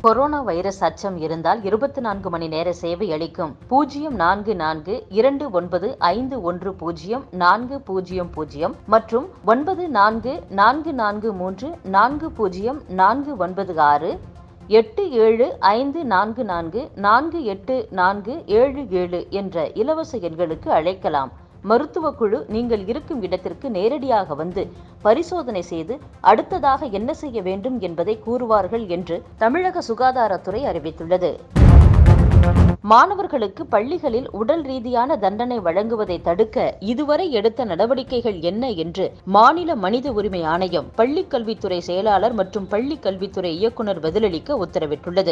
corona virus அச்சம் இருந்தால் இருபத்தி நான்கு மணி நேர சேவை அளிக்கும் பூஜ்ஜியம் நான்கு நான்கு இரண்டு ஒன்பது ஐந்து ஒன்று பூஜ்ஜியம் நான்கு பூஜ்ஜியம் பூஜ்ஜியம் மற்றும் ஒன்பது நான்கு நான்கு நான்கு மூன்று நான்கு பூஜ்ஜியம் நான்கு ஒன்பது ஆறு எட்டு ஏழு ஐந்து நான்கு நான்கு நான்கு எட்டு நான்கு ஏழு ஏழு என்ற இலவச எண்களுக்கு அழைக்கலாம் மருத்துவ குழு நீங்கள் இருக்கும் இடத்திற்கு நேரடியாக வந்து பரிசோதனை செய்து அடுத்ததாக என்ன செய்ய வேண்டும் என்பதை கூறுவார்கள் என்று தமிழக சுகாதாரத்துறை அறிவித்துள்ளது மாணவர்களுக்கு பள்ளிகளில் உடல் ரீதியான தண்டனை வழங்குவதை தடுக்க இதுவரை எடுத்த நடவடிக்கைகள் என்ன என்று மாநில மனித உரிமை ஆணையம் பள்ளிக் கல்வித்துறை செயலாளர் மற்றும் பள்ளிக் கல்வித்துறை இயக்குநர் பதிலளிக்க உத்தரவிட்டுள்ளது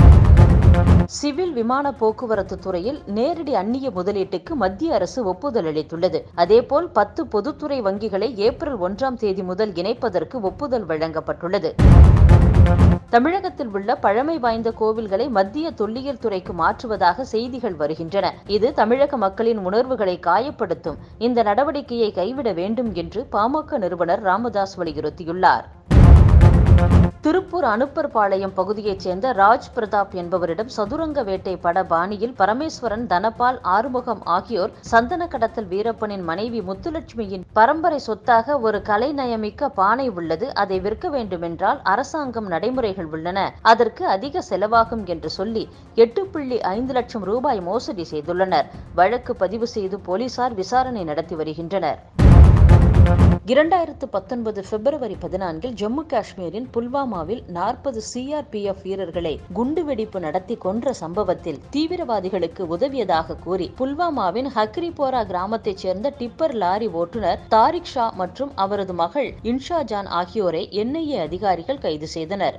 சிவில் விமான போக்குவரத்து துறையில் நேரடி அந்நிய முதலீட்டுக்கு மத்திய அரசு ஒப்புதல் அளித்துள்ளது அதேபோல் பத்து பொதுத்துறை வங்கிகளை ஏப்ரல் ஒன்றாம் தேதி முதல் இணைப்பதற்கு ஒப்புதல் வழங்கப்பட்டுள்ளது தமிழகத்தில் உள்ள பழமை வாய்ந்த கோவில்களை மத்திய தொல்லியல் துறைக்கு மாற்றுவதாக செய்திகள் வருகின்றன இது தமிழக மக்களின் உணர்வுகளை காயப்படுத்தும் இந்த நடவடிக்கையை கைவிட வேண்டும் என்று பாமக நிறுவனர் ராமதாஸ் வலியுறுத்தியுள்ளார் திருப்பூர் அனுப்பர்பாளையம் பகுதியைச் சேர்ந்த ராஜ் பிரதாப் என்பவரிடம் சதுரங்க வேட்டை பட பாணியில் பரமேஸ்வரன் தனபால் ஆறுமுகம் ஆகியோர் சந்தன கடத்தல் வீரப்பனின் மனைவி முத்துலட்சுமியின் பரம்பரை சொத்தாக ஒரு கலைநயமிக்க பானை உள்ளது அதை விற்க வேண்டுமென்றால் அரசாங்கம் நடைமுறைகள் உள்ளன அதற்கு அதிக செலவாகும் என்று சொல்லி எட்டு புள்ளி ஐந்து லட்சம் ரூபாய் மோசடி செய்துள்ளனர் வழக்கு பதிவு செய்து போலீசார் விசாரணை நடத்தி வருகின்றனர் இரண்டாயிரத்து பத்தொன்பது பிப்ரவரி பதினான்கில் ஜம்மு காஷ்மீரின் புல்வாமாவில் நாற்பது சிஆர்பிஎஃப் வீரர்களை குண்டுவெடிப்பு நடத்தி கொன்ற சம்பவத்தில் தீவிரவாதிகளுக்கு உதவியதாக கூறி புல்வாமாவின் ஹக்ரிபோரா கிராமத்தைச் சேர்ந்த டிப்பர் லாரி ஓட்டுநர் தாரிக் ஷா மற்றும் அவரது மகள் இன்ஷா ஜான் ஆகியோரை என்ஐஏ அதிகாரிகள் கைது செய்தனர்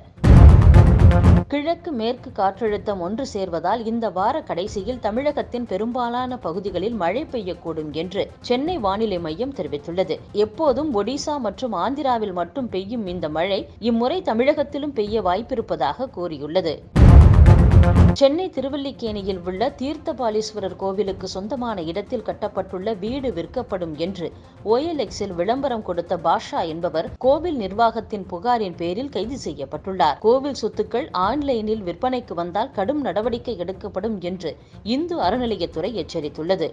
கிழக்கு மேற்கு காற்றழுத்தம் ஒன்று சேர்வதால் இந்த வார கடைசியில் தமிழகத்தின் பெரும்பாலான பகுதிகளில் மழை பெய்யக்கூடும் என்று சென்னை வானிலை மையம் தெரிவித்துள்ளது எப்போதும் ஒடிசா மற்றும் ஆந்திராவில் மட்டும் பெய்யும் இந்த மழை இம்முறை தமிழகத்திலும் பெய்ய வாய்ப்பிருப்பதாக கூறியுள்ளது சென்னை திருவல்லிக்கேணியில் உள்ள தீர்த்தபாலீஸ்வரர் கோவிலுக்கு சொந்தமான இடத்தில் கட்டப்பட்டுள்ள வீடு விற்கப்படும் என்று ஓஎல்எக்ஸில் விளம்பரம் கொடுத்த பாஷா என்பவர் கோவில் நிர்வாகத்தின் புகாரின் பேரில் கைது செய்யப்பட்டுள்ளார் கோவில் சொத்துக்கள் ஆன்லைனில் விற்பனைக்கு வந்தால் கடும் நடவடிக்கை எடுக்கப்படும் என்று இந்து அறநிலையத்துறை எச்சரித்துள்ளது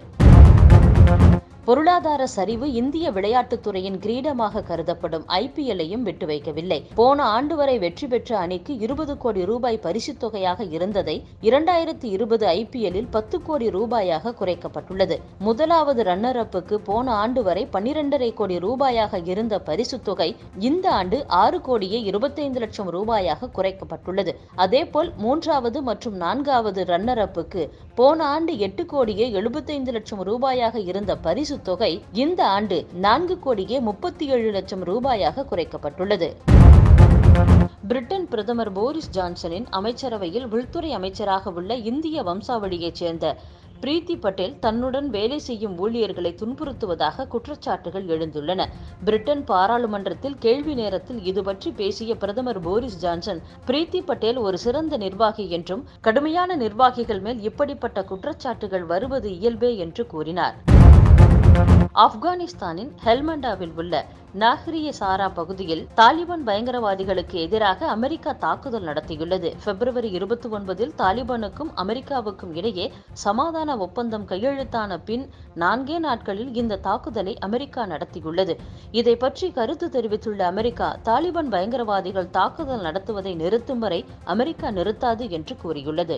பொருளாதார சரிவு இந்திய விளையாட்டுத்துறையின் கிரீடமாக கருதப்படும் ஐபிஎல்லையும் விட்டு வைக்கவில்லை போன ஆண்டு வரை வெற்றி பெற்ற அணிக்கு இருபது கோடி ரூபாய் பரிசுத் தொகையாக இருந்ததை இரண்டாயிரத்தி இருபது ஐபிஎல்லில் பத்து கோடி ரூபாயாக குறைக்கப்பட்டுள்ளது முதலாவது ரன்னர் அப்புக்கு போன ஆண்டு வரை பன்னிரண்டரை கோடி ரூபாயாக இருந்த பரிசுத் தொகை இந்த ஆண்டு ஆறு கோடியே இருபத்தைந்து லட்சம் ரூபாயாக குறைக்கப்பட்டுள்ளது அதேபோல் மூன்றாவது மற்றும் நான்காவது ரன்னர் அப்புக்கு போன ஆண்டு எட்டு கோடியே எழுபத்தைந்து லட்சம் ரூபாயாக இருந்த பரிசு தொகை இந்த ஆண்டு நான்கு கோடியே முப்பத்தி ஏழு லட்சம் ரூபாயாக குறைக்கப்பட்டுள்ளது பிரிட்டன் பிரதமர் போரிஸ் ஜான்சனின் அமைச்சரவையில் உள்துறை அமைச்சராக உள்ள இந்திய வம்சாவளியைச் சேர்ந்த பிரீத்தி பட்டேல் தன்னுடன் வேலை செய்யும் ஊழியர்களை துன்புறுத்துவதாக குற்றச்சாட்டுகள் எழுந்துள்ளன பிரிட்டன் பாராளுமன்றத்தில் கேள்வி நேரத்தில் இது பற்றி பேசிய பிரதமர் போரிஸ் ஜான்சன் பிரீத்தி பட்டேல் ஒரு சிறந்த நிர்வாகி என்றும் கடுமையான நிர்வாகிகள் மேல் இப்படிப்பட்ட குற்றச்சாட்டுகள் வருவது இயல்பே என்று கூறினார் ஆப்கானிஸ்தானின் ஹெல்மண்டாவில் உள்ள நாஹ்ரிய சாரா பகுதியில் தாலிபான் பயங்கரவாதிகளுக்கு எதிராக அமெரிக்கா தாக்குதல் நடத்தியுள்ளது பிப்ரவரி இருபத்தி ஒன்பதில் தாலிபானுக்கும் அமெரிக்காவுக்கும் இடையே சமாதான ஒப்பந்தம் கையெழுத்தான பின் நான்கே நாட்களில் இந்த தாக்குதலை அமெரிக்கா நடத்தியுள்ளது இதை பற்றி கருத்து தெரிவித்துள்ள அமெரிக்கா தாலிபான் பயங்கரவாதிகள் தாக்குதல் நடத்துவதை நிறுத்தும் வரை அமெரிக்கா நிறுத்தாது என்று கூறியுள்ளது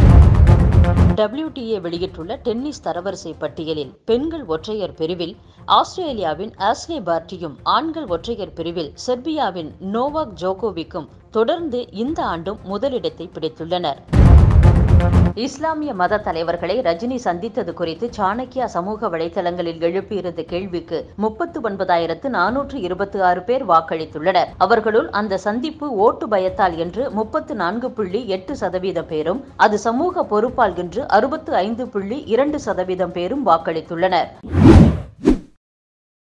டபிள்யூடிஏ வெளியிட்டுள்ள டென்னிஸ் தரவரிசை பட்டியலில் பெண்கள் ஒற்றையர் பிரிவில் ஆஸ்திரேலியாவின் ஆஸ்லே பார்ட்டியும் ஆண்கள் ஒற்றையர் பிரிவில் செர்பியாவின் நோவாக் ஜோகோவிக்கும் தொடர்ந்து இந்த ஆண்டும் முதலிடத்தை பிடித்துள்ளனர் இஸ்லாமிய மத தலைவர்களை ரஜினி சந்தித்தது குறித்து சாணக்கியா சமூக வலைதளங்களில் எழுப்பியிருந்த கேள்விக்கு முப்பத்து ஒன்பதாயிரத்து நானூற்று இருபத்தி ஆறு பேர் வாக்களித்துள்ளனர் அவர்களுள் அந்த சந்திப்பு ஓட்டு பயத்தால் என்று முப்பத்து நான்கு புள்ளி எட்டு சதவீதம் பேரும் அது சமூக பொறுப்பால் என்று அறுபத்து ஐந்து புள்ளி இரண்டு சதவீதம் பேரும் வாக்களித்துள்ளனர்